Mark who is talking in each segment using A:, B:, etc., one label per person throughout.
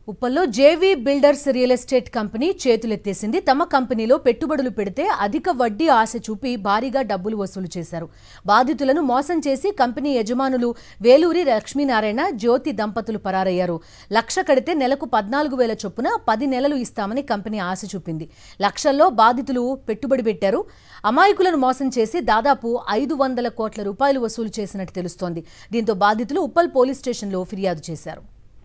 A: ఉప్పల్లో JV builders real estate company చేతులెత్తేసింది తమ కంపెనీలో పెట్టుబడులు పెడితే అధిక వడ్డీ ఆశ చూపి భారీగా డబ్బులు వసూలు చేశారు బాధితులను మోసం చేసి కంపెనీ యజమానులు వేలూరి లక్ష్మీనారాయణ జ్యోతి దంపతులు పరారయ్యారు లక్ష కడితే నెలకు పద్నాలుగు వేల చొప్పున పది నెలలు ఇస్తామని కంపెనీ ఆశ చూపింది లక్షల్లో బాధితులు పెట్టుబడి పెట్టారు అమాయకులను మోసం చేసి దాదాపు ఐదు వందల కోట్ల రూపాయలు వసూలు చేసినట్టు తెలుస్తోంది దీంతో బాధితులు ఉప్పల్ పోలీస్ స్టేషన్లో ఫిర్యాదు చేశారు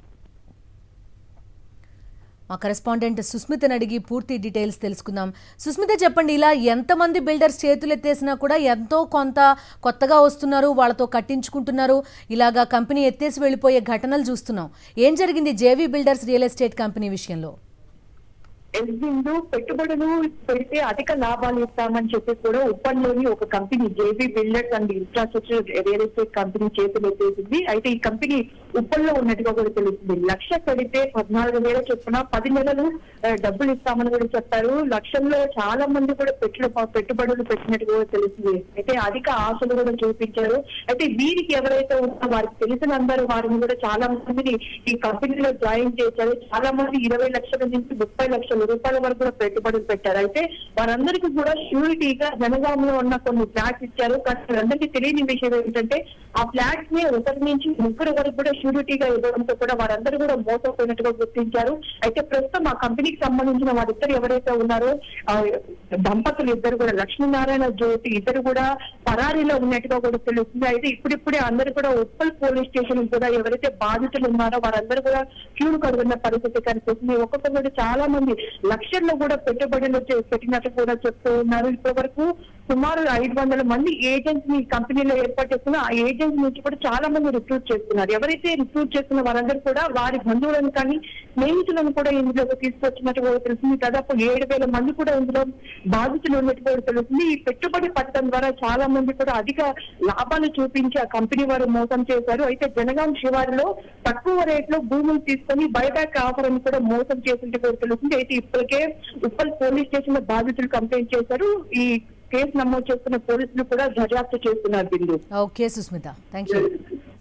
A: మా కరెస్పాండెంట్ సుస్మితని అడిగి పూర్తి డీటెయిల్స్ తెలుసుకుందాం సుస్మిత చెప్పండి ఇలా ఎంతమంది బిల్డర్స్ చేతులు ఎత్తేసినా కూడా ఎంతో కొంత కొత్తగా వస్తున్నారు వాళ్ళతో కట్టించుకుంటున్నారు ఇలాగా కంపెనీ ఎత్తేసి వెళ్ళిపోయే ఘటనలు చూస్తున్నాం ఏం జరిగింది JV builders real estate company విషయంలో
B: ఎస్బిందు పెట్టుబడులు పెడితే అధిక లాభాలు ఇస్తామని చెప్పి కూడా ఉప్పల్లోని ఒక company JB builders and infrastructure real estate company చేతులు ఎత్తేసింది అయితే ఈ కంపెనీ ఉప్పల్లో ఉన్నట్టుగా కూడా తెలుస్తుంది లక్ష పెడితే పద్నాలుగు వేల చొప్పున పది నెలలు ఆ, డబ్బులు ఇస్తామని కూడా చెప్పారు లక్షల్లో చాలా మంది కూడా పెట్టు పెట్టుబడులు పెట్టినట్టు కూడా తెలుస్తుంది అయితే అధిక ఆశలు కూడా చూపించారు అయితే వీరికి ఎవరైతే ఉన్నారో వారికి తెలిసిన అందరూ వారిని కూడా చాలా మందిని ఈ కంపెనీలో జాయిన్ చేశారు చాలా మంది ఇరవై లక్షల నుంచి ముప్పై లక్షల రూపాయల వరకు కూడా పెట్టుబడులు పెట్టారు అయితే వారందరికీ కూడా షూరిటీగా జనగాంలో ఉన్న కొన్ని ఫ్లాట్స్ ఇచ్చారు కానీ వారందరికీ తెలియని విషయం ఏంటంటే ఆ ఫ్లాట్స్ ని ఒకరి నుంచి ముగ్గురు వరకు కూడా షూరిటీగా ఇవ్వడంతో కూడా వారందరూ కూడా మోసపోయినట్టుగా గుర్తించారు అయితే ప్రస్తుతం ఆ కంపెనీకి సంబంధించిన వారిద్దరు ఎవరైతే ఉన్నారో ఆ దంపతులు ఇద్దరు కూడా లక్ష్మీనారాయణ జ్యోతి ఇద్దరు కూడా పరారీలో ఉన్నట్టుగా కూడా తెలుస్తుంది అయితే ఇప్పుడిప్పుడే అందరూ కూడా ఉప్పల్ పోలీస్ స్టేషన్ కూడా ఎవరైతే బాధితులు ఉన్నారో వారందరూ కూడా క్యూలు కడుగున్న పరిస్థితి కనిపిస్తుంది ఒక్కొక్కరు కూడా చాలా మంది లక్షల్లో కూడా పెట్టుబడులు చే- పెట్టినట్టు కూడా చెప్తూ ఉన్నారు ఇప్పటి వరకు సుమారు ఐదు వందల మంది ఏజెంట్స్ ని కంపెనీలో ఏర్పాటు చేసుకున్న ఆ ఏజెంట్స్ నుంచి కూడా చాలా మంది రిక్రూట్ చేస్తున్నారు ఎవరైతే రిక్రూట్ చేస్తున్న వారందరూ కూడా వారి బంధువులను కానీ స్నేహితులను కూడా ఇందులోకి తీసుకొచ్చినట్టు కూడా తెలుస్తుంది దాదాపు ఏడు వేల మంది కూడా ఇందులో బాధితులు ఉన్నట్టు కూడా తెలుస్తుంది ఈ పెట్టుబడి పథకం ద్వారా చాలా మంది కూడా అధిక లాభాలు చూపించి ఆ కంపెనీ వారు మోసం చేశారు అయితే జనగాం శివారులో తక్కువ రేట్ లో భూములు తీసుకొని బైబ్యాక్ ఆఫర్ అని కూడా మోసం చేసినట్టు కూడా తెలుస్తుంది అయితే ఇప్పటికే ఉప్పల్ పోలీస్ స్టేషన్ లో బాధితులు కంప్లైంట్ చేశారు ఈ కేసు నమోదు చేసుకున్న పోలీసులు కూడా దర్యాప్తు చేస్తున్నారు Bindu
A: okay Susmitha thank you